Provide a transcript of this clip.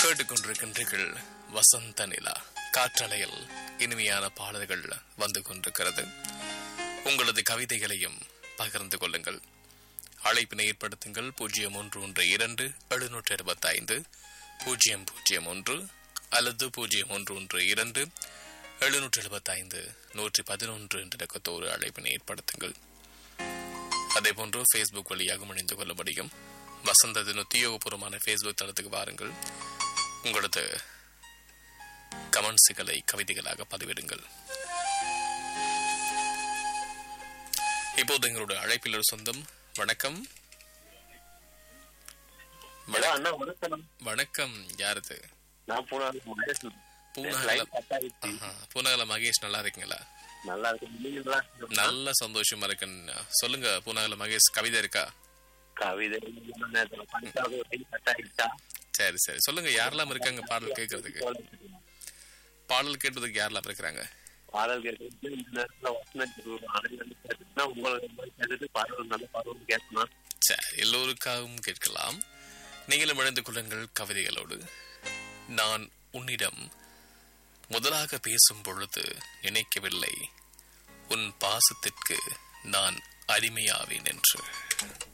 கேட்டுக்கொண்டிருக்கின்றீர்கள் வசந்த நிலா காற்றலையில் இனிமையான பாடல்கள் வந்து கொண்டிருக்கிறது உங்களது கவிதைகளையும் பகிர்ந்து கொள்ளுங்கள் அழைப்பினை ஏற்படுத்துங்கள் பூஜ்ஜியம் ஒன்று ஒன்று இரண்டு எழுநூற்றி இருபத்தி ஐந்து பூஜ்ஜியம் பூஜ்ஜியம் ஒன்று அல்லது பூஜ்ஜியம் ஒன்று ஒன்று இரண்டு எழுநூற்றி எழுபத்தி ஐந்து நூற்றி பதினொன்று என்ற இலக்கத்தோடு அழைப்பினை ஏற்படுத்துங்கள் அதேபோன்று ஃபேஸ்புக் வழியாக இணைந்து கொள்ள முடியும் வசந்ததின் உத்தியோகபூர்வமான ஃபேஸ்புக் தளத்துக்கு வாருங்கள் உங்களது கமெண்ட்ஸுகளை கவிதைகளாக பதிவிடுங்கள் இப்போது எங்களுடைய அழைப்பில் ஒரு சொந்தம் வணக்கம் ஹலோ அண்ணா வணக்கம் வணக்கம் யாரது நான் போன மகேஷ் பூனகல லைன் கட் ஆயிடுச்சு ஆஹா, பூனகல மகேஷ் நல்லா இருக்கீங்களா நல்லா இருக்கு நீங்களா நல்ல சந்தோஷமா இருக்குன்னு சொல்லுங்க பூனகல மகேஷ் கவிதை இருக்கா கவிதை நேரத்துல படிச்சாலும் லைன் கட் ஆயிடுச்சா சரி சரி சொல்லுங்க யாரெல்லாம் இருக்காங்க பாடல் கேட்கறதுக்கு பாடல் கேட்பதுக்கு யாரெல்லாம் இருக்கிறாங்க பாடல் கேட்கறது இந்த நேரத்துல வசனம் அனைவரும் கேட்டுனா உங்களுக்கு கேட்டுட்டு பாடல் நல்ல பாடல் கேட்கணும் சரி எல்லோருக்காகவும் கேட்கலாம் நீங்களும் இணைந்து கொள்ளுங்கள் கவிதைகளோடு நான் உன்னிடம் முதலாக பேசும் பொழுது நினைக்கவில்லை உன் பாசத்திற்கு நான் அடிமையாவேன் என்று